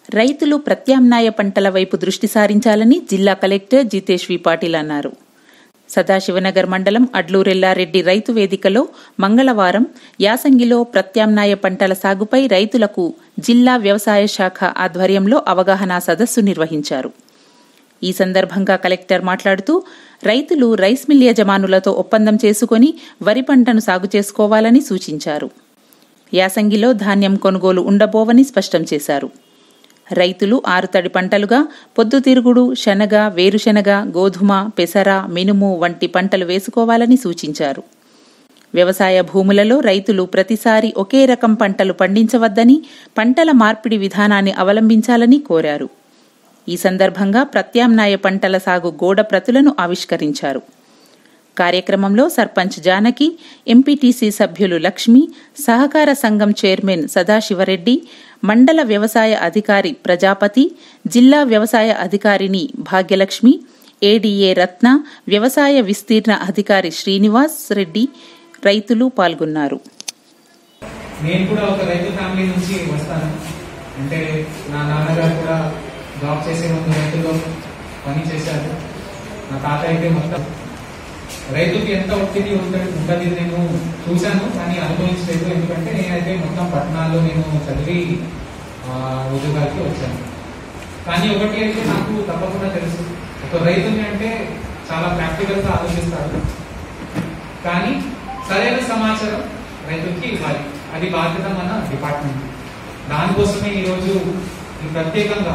రైతులు ప్రత్యామ్నాయ పంటల వైపు దృష్టి సారించాలని జిల్లా కలెక్టర్ జితేష్ వి పాటిల్ అన్నారు సదాశివనగర్ మండలం అడ్లూరెల్లారెడ్డి రైతు వేదికలో మంగళవారం యాసంగిలో ప్రత్యామ్నాయ పంటల సాగుపై రైతులకు జిల్లా వ్యవసాయ శాఖ ఆధ్వర్యంలో అవగాహన సదస్సు నిర్వహించారు ఈ సందర్భంగా కలెక్టర్ మాట్లాడుతూ రైతులు రైస్ మిల్ యజమానులతో ఒప్పందం చేసుకుని వరి పంటను సాగు చేసుకోవాలని సూచించారు యాసంగిలో ధాన్యం కొనుగోలు ఉండబోవని స్పష్టం చేశారు రైతులు ఆరుతడి పంటలుగా పొద్దుతిరుగుడు శనగ వేరుశెనగ గోధుమ పెసర మినుము వంటి పంటలు వేసుకోవాలని సూచించారు వ్యవసాయ భూములలో రైతులు ప్రతిసారి ఒకే రకం పంటలు పండించవద్దని పంటల మార్పిడి విధానాన్ని అవలంబించాలని కోరారు ఈ సందర్భంగా ప్రత్యామ్నాయ పంటల సాగు గోడ ప్రతులను ఆవిష్కరించారు కార్యక్రమంలో సర్పంచ్ జానకి ఎంపీటీసీ సభ్యులు లక్ష్మి సహకార సంఘం చైర్మన్ సదాశివరెడ్డి మండల వ్యవసాయ అధికారి ప్రజాపతి జిల్లా వ్యవసాయ అధికారిని భాగ్యలక్ష్మి ఏడీఏ రత్న వ్యవసాయ విస్తీర్ణ అధికారి శ్రీనివాస్ రెడ్డి రైతులు పాల్గొన్నారు నేను కూడా ఒక రైతు ఫ్యామిలీ నుంచి వస్తాను అంటే నా నాన్నగారు కూడా జాబ్ చేసే ముందు రైతులో పని చేశారు నా తాత అయితే మొత్తం రైతుకి ఎంత ఒత్తిడి ఉంటుంది ఉంటుంది నేను చూశాను కానీ అనుభవించలేదు ఎందుకంటే నేనైతే మొత్తం పట్టణాల్లో నేను చదివి ఆ, ఉద్యోగాలకి వచ్చాను కానీ ఒకటి అయితే నాకు తప్పకుండా తెలుసు ఒక రైతుని అంటే చాలా ప్రాక్టికల్ గా ఆలోచిస్తారు కానీ సరైన సమాచారం రైతుకి ఇవ్వాలి అది బాధ్యత మన డిపార్ట్మెంట్ దానికోసమే ఈరోజు ఈ ప్రత్యేకంగా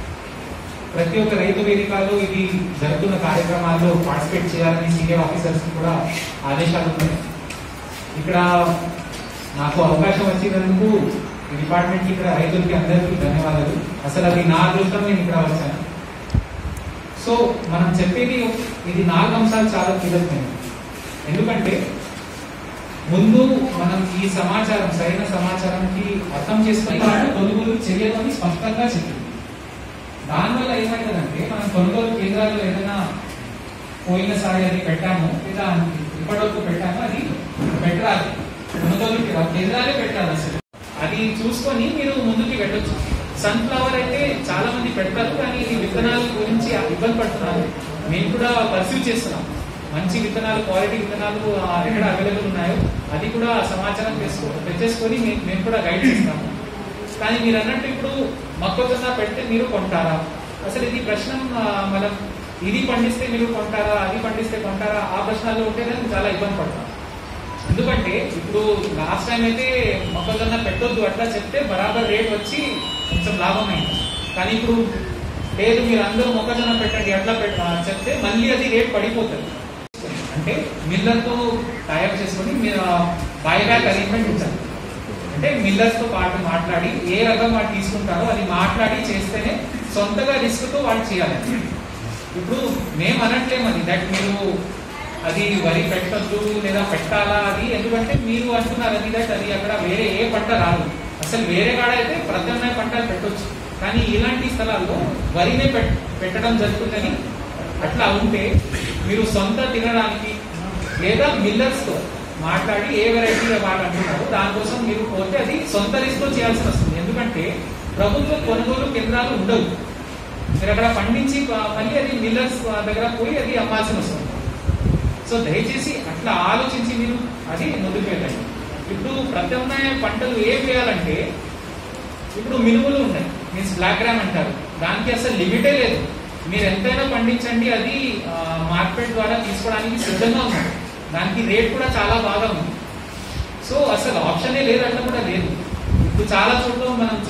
ప్రతి ఒక్క రైతు వేదికలో ఇది జరుగుతున్న కార్యక్రమాల్లో పార్టిసిపేట్ చేయాలని సీనియర్ ఆఫీసర్స్ కూడా ఆదేశాలు ఉన్నాయి ఇక్కడ నాకు అవకాశం వచ్చినందుకు ఈ డిపార్ట్మెంట్ కి ఇక్కడ రైతులకి అందరికీ ధన్యవాదాలు అసలు అది నా అదృష్టం నేను ఇక్కడ వచ్చాను సో మనం చెప్పేది ఇది నాలుగు అంశాలు చాలా కీలకమైనవి ఎందుకంటే ముందు మనం ఈ సమాచారం సరైన సమాచారానికి అర్థం చేసుకుని వాళ్ళు కొనుగోలు చేయదని స్పష్టంగా చెప్పింది దానివల్ల ఏమైందంటే మనం కొనుగోలు కేంద్రాల్లో ఏదైనా పోయినసారి అది పెట్టాము లేదా ఇప్పటివరకు పెట్టాము అది పెట్టరాదు కొనుగోలు కేంద్రాలే పెట్టాలి అసలు అది చూసుకొని మీరు ముందుకి పెట్టొచ్చు సన్ఫ్లవర్ అయితే చాలా మంది పెడతారు కానీ ఈ విత్తనాల గురించి ఇబ్బంది పడుతున్నారు మేము కూడా పర్సీవ్ చేస్తున్నాం మంచి విత్తనాలు క్వాలిటీ విత్తనాలు ఆ, ఎక్కడ అవైలబుల్ ఉన్నాయో అది కూడా సమాచారం చేసుకో తెచ్చేసుకొని మేము మేము కూడా గైడ్ చేస్తాము కానీ మీరు అన్నట్టు ఇప్పుడు మొక్కజొన్న పెడితే మీరు కొంటారా అసలు ఇది ప్రశ్న ఆ, మనం ఇది పండిస్తే మీరు కొంటారా అది పండిస్తే కొంటారా ఆ ప్రశ్నల్లో ఉంటే నేను చాలా ఇబ్బంది పడతాను ఎందుకంటే ఇప్పుడు లాస్ట్ టైం అయితే మొక్కజొన్న పెట్టొద్దు అట్లా చెప్తే బరాబర్ రేట్ వచ్చి కొంచెం లాభం అయింది కానీ ఇప్పుడు లేదు మీరు అందరూ మొక్కజొన్న పెట్టండి అట్లా పెట్ట చెప్తే మళ్ళీ అది రేట్ పడిపోతుంది అంటే మిల్లర్తో టైప్ చేసుకొని మీరు బైబ్యాక్ అరేంజ్మెంట్ ఉంచాలి అంటే మిల్లర్స్ తో పాటు మాట్లాడి ఏ రకం వాళ్ళు తీసుకుంటారో అది మాట్లాడి చేస్తేనే సొంతగా రిస్క్ తో వాళ్ళు చేయాలి ఇప్పుడు మేము అనట్లేము అది దట్ మీరు అది వరి పెట్టొద్దు లేదా పెట్టాలా అది ఎందుకంటే మీరు అంటున్నారు అది దట్ అది అక్కడ వేరే ఏ పంట రాదు అసలు వేరే కాడ అయితే ప్రత్యామ్నాయ పంటలు పెట్టొచ్చు కానీ ఇలాంటి స్థలాల్లో వరినే పెట్- పెట్టడం జరుగుతుందని అట్లా ఉంటే మీరు సొంత తినడానికి లేదా మిల్లర్స్ తో మాట్లాడి ఏ వెరైటీ వాళ్ళు అంటున్నారు దానికోసం మీరు పోతే అది సొంత రిస్క్ చేయాల్సి వస్తుంది ఎందుకంటే ప్రభుత్వ కొనుగోలు కేంద్రాలు ఉండవు మీరు అక్కడ పండించి ప- మళ్ళీ అది మిల్లర్స్ దగ్గర పోయి అది అమ్మాల్సి వస్తుంది సో దయచేసి అట్లా ఆలోచించి మీరు అది ముందుకు వెళ్ళండి ఇప్పుడు ప్రత్యామ్నాయ పంటలు ఏం వేయాలంటే ఇప్పుడు మినుములు ఉన్నాయి మీన్స్ బ్లాక్ గ్రామ్ అంటారు దానికి అసలు లిమిటే లేదు మీరు ఎంతైనా పండించండి అది ఆ, మార్కెట్ ద్వారా తీసుకోవడానికి సిద్ధంగా ఉన్నారు దానికి రేట్ కూడా చాలా బాగా ఉంది సో అసలు ఆప్షనే లేదంటే కూడా లేదు ఇప్పుడు చాలా చోట్ల మనం